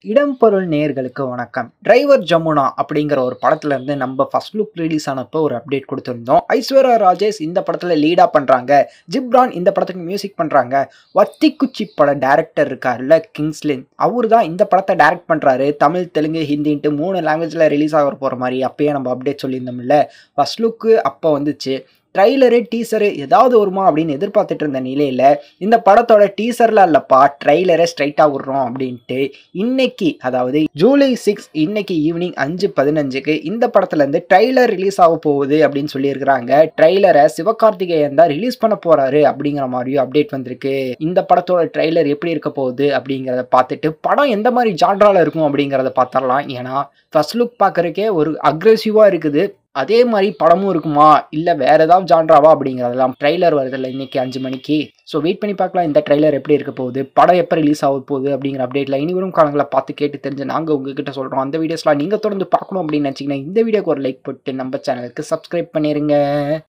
இடம் பொருள் நேர்களுக்கு வணக்கம் டிரைவர் ஜமுனா அப்படிங்கிற ஒரு படத்துல இருந்து நம்ம ஃபர்ஸ்ட் லுக் ரிலீஸ் ஆனப்போ ஒரு அப்டேட் கொடுத்திருந்தோம் ஐஸ்வர்யா ராஜேஷ் இந்த படத்துல லீடா பண்றாங்க ஜிப்ரான் இந்த படத்துக்கு மியூசிக் பண்றாங்க வத்திக்குச்சி பட டைரக்டர் இருக்காருல்ல கிங்ஸ்லின் அவர் தான் இந்த படத்தை டைரக்ட் பண்றாரு தமிழ் தெலுங்கு ஹிந்தின்ட்டு மூணு லாங்குவேஜ்ல ரிலீஸ் ஆக போற மாதிரி அப்பயே நம்ம அப்டேட் சொல்லியிருந்தோம்ல ஃபர்ஸ்ட் லுக்கு அப்போ வந்துச்சு ட்ரைலரு டீசரு ஏதாவது வருமா அப்படின்னு எதிர்பார்த்துட்டு இருந்த நிலையில் இந்த படத்தோட டீசர்லாம் இல்லைப்பா ட்ரைலரை ஸ்ட்ரைட்டாக விட்றோம் அப்படின்ட்டு இன்னைக்கு அதாவது ஜூலை சிக்ஸ் இன்னைக்கு ஈவினிங் அஞ்சு பதினஞ்சுக்கு இந்த படத்துலேருந்து ட்ரைலர் ரிலீஸ் ஆக போகுது அப்படின்னு சொல்லியிருக்கிறாங்க ட்ரைலரை சிவகார்த்திகேயன் தான் ரிலீஸ் பண்ண போகிறாரு அப்படிங்கிற மாதிரியும் அப்டேட் வந்திருக்கு இந்த படத்தோட ட்ரைலர் எப்படி இருக்க போகுது அப்படிங்கிறத பார்த்துட்டு படம் எந்த மாதிரி ஜான்ரால இருக்கும் அப்படிங்கிறத பார்த்தரலாம் ஏன்னா ஃபர்ஸ்ட் லுக் பார்க்குறக்கே ஒரு அக்ரெசிவாக இருக்குது அதே மாதிரி படமும் இருக்குமா இல்லை வேற ஏதாவது ஜான்ராவா அப்படிங்கிறதெல்லாம் ட்ரைலர் வருதுல்ல இன்னைக்கு அஞ்சு மணிக்கு ஸோ வெயிட் பண்ணி பார்க்கலாம் இந்த ட்ரைலர் எப்படி இருக்க போகுது படம் எப்போ ரிலீஸ் ஆக போகுது அப்படிங்கிற அப்டேட்ல இனி வரும் காலங்களை பார்த்து கேட்டு தெரிஞ்சு நாங்கள் உங்ககிட்ட சொல்கிறோம் அந்த வீடியோஸ்லாம் நீங்கள் தொடர்ந்து பார்க்கணும் அப்படின்னு நினச்சிங்கன்னா இந்த வீடியோக்கு ஒரு லைக் போட்டு நம்ம சேனலுக்கு சப்ஸ்கிரைப் பண்ணிருங்க